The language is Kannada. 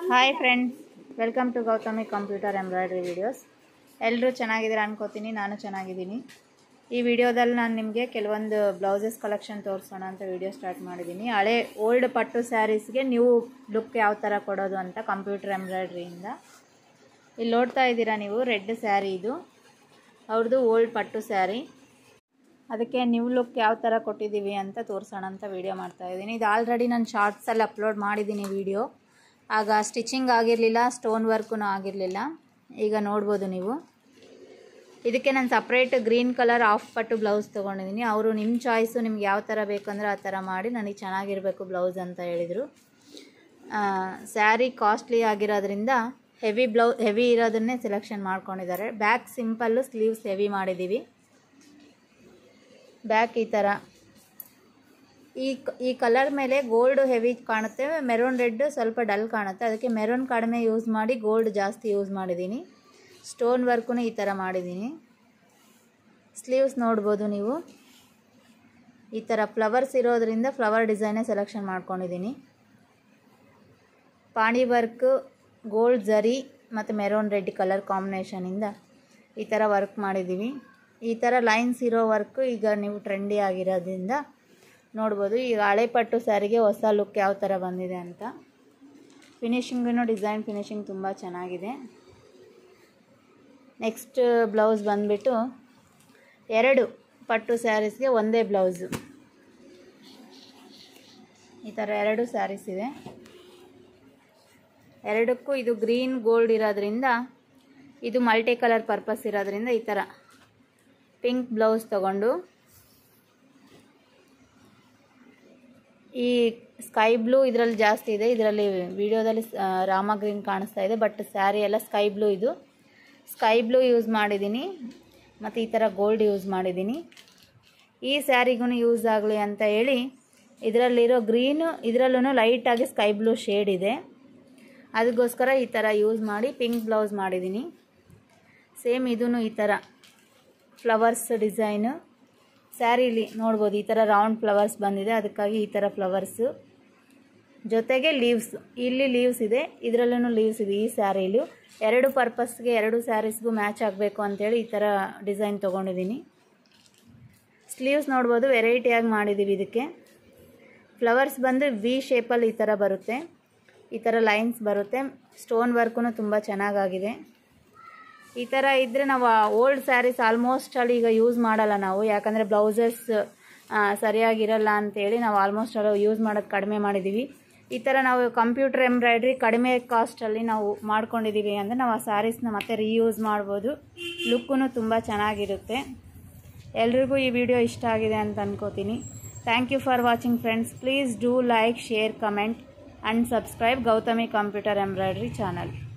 hi friends welcome to Gautami computer embroidery videos ಎಲ್ಲರೂ ಚೆನ್ನಾಗಿದ್ದೀರಾ ಅನ್ಕೋತೀನಿ ನಾನು ಚೆನ್ನಾಗಿದ್ದೀನಿ ಈ ವಿಡಿಯೋದಲ್ಲಿ ನಾನು ನಿಮಗೆ ಕೆಲವೊಂದು ಬ್ಲೌಸಸ್ ಕಲೆಕ್ಷನ್ ತೋರಿಸೋಣ ಅಂತ ವಿಡಿಯೋ ಸ್ಟಾರ್ಟ್ ಮಾಡಿದ್ದೀನಿ ಹಳೆ ಓಲ್ಡ್ ಪಟ್ಟು ಸ್ಯಾರೀಸ್ಗೆ ನ್ಯೂ ಲುಕ್ ಯಾವ ಥರ ಕೊಡೋದು ಅಂತ ಕಂಪ್ಯೂಟರ್ ಎಂಬ್ರಾಯ್ಡ್ರಿಯಿಂದ ಇಲ್ಲಿ ನೋಡ್ತಾ ಇದ್ದೀರಾ ನೀವು ರೆಡ್ ಸ್ಯಾರಿ ಇದು ಅವ್ರದ್ದು ಓಲ್ಡ್ ಪಟ್ಟು ಸ್ಯಾರಿ ಅದಕ್ಕೆ ನ್ಯೂ ಲುಕ್ ಯಾವ ಥರ ಕೊಟ್ಟಿದ್ದೀವಿ ಅಂತ ತೋರಿಸೋಣ ಅಂತ ವೀಡಿಯೋ ಮಾಡ್ತಾ ಇದ್ದೀನಿ ಇದು ಆಲ್ರೆಡಿ ನಾನು ಶಾರ್ಟ್ಸಲ್ಲಿ ಅಪ್ಲೋಡ್ ಮಾಡಿದ್ದೀನಿ ವೀಡಿಯೋ ಆಗ ಸ್ಟಿಚಿಂಗ್ ಆಗಿರಲಿಲ್ಲ ಸ್ಟೋನ್ ವರ್ಕೂ ಆಗಿರಲಿಲ್ಲ ಈಗ ನೋಡ್ಬೋದು ನೀವು ಇದಕ್ಕೆ ನಾನು ಸಪ್ರೇಟ್ ಗ್ರೀನ್ ಕಲರ್ ಆಫ್ ಪಟ್ಟು ಬ್ಲೌಸ್ ತೊಗೊಂಡಿದ್ದೀನಿ ಅವರು ನಿಮ್ಮ ಚಾಯ್ಸು ನಿಮ್ಗೆ ಯಾವ ಥರ ಬೇಕಂದ್ರೆ ಆ ಥರ ಮಾಡಿ ನನಗೆ ಚೆನ್ನಾಗಿರಬೇಕು ಬ್ಲೌಸ್ ಅಂತ ಹೇಳಿದರು ಸ್ಯಾರಿ ಕಾಸ್ಟ್ಲಿ ಆಗಿರೋದ್ರಿಂದ ಹೆವಿ ಬ್ಲೌ ಹೆವಿ ಇರೋದನ್ನೇ ಸೆಲೆಕ್ಷನ್ ಮಾಡ್ಕೊಂಡಿದ್ದಾರೆ ಬ್ಯಾಕ್ ಸಿಂಪಲ್ಲು ಸ್ಲೀವ್ಸ್ ಹೆವಿ ಮಾಡಿದ್ದೀವಿ ಬ್ಯಾಕ್ ಈ ಥರ ಈ ಈ ಕಲರ್ ಮೇಲೆ ಗೋಲ್ಡ್ ಹೆವಿ ಕಾಣುತ್ತೆ ಮೆರೂನ್ ರೆಡ್ ಸ್ವಲ್ಪ ಡಲ್ ಕಾಣುತ್ತೆ ಅದಕ್ಕೆ ಮೆರೂನ್ ಕಡಿಮೆ ಯೂಸ್ ಮಾಡಿ ಗೋಲ್ಡ್ ಜಾಸ್ತಿ ಯೂಸ್ ಮಾಡಿದ್ದೀನಿ ಸ್ಟೋನ್ ವರ್ಕೂ ಈ ಥರ ಮಾಡಿದ್ದೀನಿ ಸ್ಲೀವ್ಸ್ ನೋಡ್ಬೋದು ನೀವು ಈ ಥರ ಫ್ಲವರ್ಸ್ ಇರೋದ್ರಿಂದ ಫ್ಲವರ್ ಡಿಸೈನೇ ಸೆಲೆಕ್ಷನ್ ಮಾಡ್ಕೊಂಡಿದ್ದೀನಿ ಪಾಣಿ ವರ್ಕ್ ಗೋಲ್ಡ್ ಜರಿ ಮತ್ತು ಮೆರೂನ್ ರೆಡ್ ಕಲರ್ ಕಾಂಬಿನೇಷನಿಂದ ಈ ಥರ ವರ್ಕ್ ಮಾಡಿದ್ದೀವಿ ಈ ಥರ ಲೈನ್ಸ್ ಇರೋ ವರ್ಕ್ ಈಗ ನೀವು ಟ್ರೆಂಡಿ ಆಗಿರೋದ್ರಿಂದ ನೋಡ್ಬೋದು ಈಗ ಹಳೆ ಪಟ್ಟು ಸ್ಯಾರಿಗೆ ಹೊಸ ಲುಕ್ ಯಾವ ಥರ ಬಂದಿದೆ ಅಂತ ಫಿನಿಶಿಂಗೂ ಡಿಸೈನ್ ಫಿನಿಶಿಂಗ್ ತುಂಬ ಚೆನ್ನಾಗಿದೆ ನೆಕ್ಸ್ಟ್ ಬ್ಲೌಸ್ ಬಂದುಬಿಟ್ಟು ಎರಡು ಪಟ್ಟು ಸ್ಯಾರೀಸ್ಗೆ ಒಂದೇ ಬ್ಲೌಸು ಈ ಥರ ಎರಡು ಸ್ಯಾರೀಸ್ ಇದೆ ಎರಡಕ್ಕೂ ಇದು ಗ್ರೀನ್ ಗೋಲ್ಡ್ ಇರೋದ್ರಿಂದ ಇದು ಮಲ್ಟಿ ಕಲರ್ ಪರ್ಪಸ್ ಇರೋದ್ರಿಂದ ಈ ಥರ ಪಿಂಕ್ ಬ್ಲೌಸ್ ತಗೊಂಡು ಈ ಸ್ಕೈ ಬ್ಲೂ ಇದರಲ್ಲಿ ಜಾಸ್ತಿ ಇದೆ ಇದರಲ್ಲಿ ವಿಡಿಯೋದಲ್ಲಿ ರಾಮ ಗ್ರೀನ್ ಕಾಣಿಸ್ತಾ ಇದೆ ಬಟ್ ಸ್ಯಾರಿ ಎಲ್ಲ ಸ್ಕೈ ಬ್ಲೂ ಇದು ಸ್ಕೈ ಬ್ಲೂ ಯೂಸ್ ಮಾಡಿದ್ದೀನಿ ಮತ್ತು ಈ ಥರ ಗೋಲ್ಡ್ ಯೂಸ್ ಮಾಡಿದ್ದೀನಿ ಈ ಸ್ಯಾರಿಗೂ ಯೂಸ್ ಆಗಲಿ ಅಂತ ಹೇಳಿ ಇದರಲ್ಲಿರೋ ಗ್ರೀನು ಇದರಲ್ಲೂ ಲೈಟಾಗಿ ಸ್ಕೈ ಬ್ಲೂ ಶೇಡ್ ಇದೆ ಅದಕ್ಕೋಸ್ಕರ ಈ ಥರ ಯೂಸ್ ಮಾಡಿ ಪಿಂಕ್ ಬ್ಲೌಸ್ ಮಾಡಿದ್ದೀನಿ ಸೇಮ್ ಇದೂ ಈ ಥರ ಫ್ಲವರ್ಸ್ ಡಿಸೈನು ಸ್ಯಾರಿಲಿ ನೋಡ್ಬೋದು ಈ ಥರ ರೌಂಡ್ ಫ್ಲವರ್ಸ್ ಬಂದಿದೆ ಅದಕ್ಕಾಗಿ ಈ ಥರ ಫ್ಲವರ್ಸು ಜೊತೆಗೆ ಲೀವ್ಸ್ ಇಲ್ಲಿ ಲೀವ್ಸ್ ಇದೆ ಇದರಲ್ಲೂ ಲೀವ್ಸ್ ಇದೆ ಈ ಸ್ಯಾರಿಲು ಎರಡು ಪರ್ಪಸ್ಗೆ ಎರಡು ಸ್ಯಾರೀಸ್ಗೂ ಮ್ಯಾಚ್ ಆಗಬೇಕು ಅಂತೇಳಿ ಈ ಥರ ಡಿಸೈನ್ ತೊಗೊಂಡಿದ್ದೀನಿ ಸ್ಲೀವ್ಸ್ ನೋಡ್ಬೋದು ವೆರೈಟಿಯಾಗಿ ಮಾಡಿದ್ದೀವಿ ಇದಕ್ಕೆ ಫ್ಲವರ್ಸ್ ಬಂದು ವಿ ಶೇಪಲ್ಲಿ ಈ ಥರ ಬರುತ್ತೆ ಈ ಥರ ಲೈನ್ಸ್ ಬರುತ್ತೆ ಸ್ಟೋನ್ ವರ್ಕೂ ತುಂಬ ಚೆನ್ನಾಗಾಗಿದೆ ಈ ಥರ ಇದ್ದರೆ ನಾವು ಓಲ್ಡ್ ಸ್ಯಾರೀಸ್ ಆಲ್ಮೋಸ್ಟ್ ಅಲ್ಲಿ ಈಗ ಯೂಸ್ ಮಾಡಲ್ಲ ನಾವು ಯಾಕಂದರೆ ಬ್ಲೌಸಸ್ ಸರಿಯಾಗಿರಲ್ಲ ಅಂತೇಳಿ ನಾವು ಆಲ್ಮೋಸ್ಟ್ ಅಲ್ಲಿ ಯೂಸ್ ಮಾಡೋದು ಕಡಿಮೆ ಮಾಡಿದ್ದೀವಿ ಈ ಥರ ನಾವು ಕಂಪ್ಯೂಟರ್ ಎಂಬ್ರಾಯ್ಡ್ರಿ ಕಡಿಮೆ ಕಾಸ್ಟಲ್ಲಿ ನಾವು ಮಾಡ್ಕೊಂಡಿದ್ದೀವಿ ಅಂದರೆ ನಾವು ಆ ಸ್ಯಾರೀಸ್ನ ಮತ್ತೆ ರೀಯೂಸ್ ಮಾಡ್ಬೋದು ಲುಕ್ಕೂ ತುಂಬ ಚೆನ್ನಾಗಿರುತ್ತೆ ಎಲ್ರಿಗೂ ಈ ವಿಡಿಯೋ ಇಷ್ಟ ಆಗಿದೆ ಅಂತ ಅನ್ಕೋತೀನಿ thank you for watching friends please do like share comment and subscribe Gautami computer embroidery channel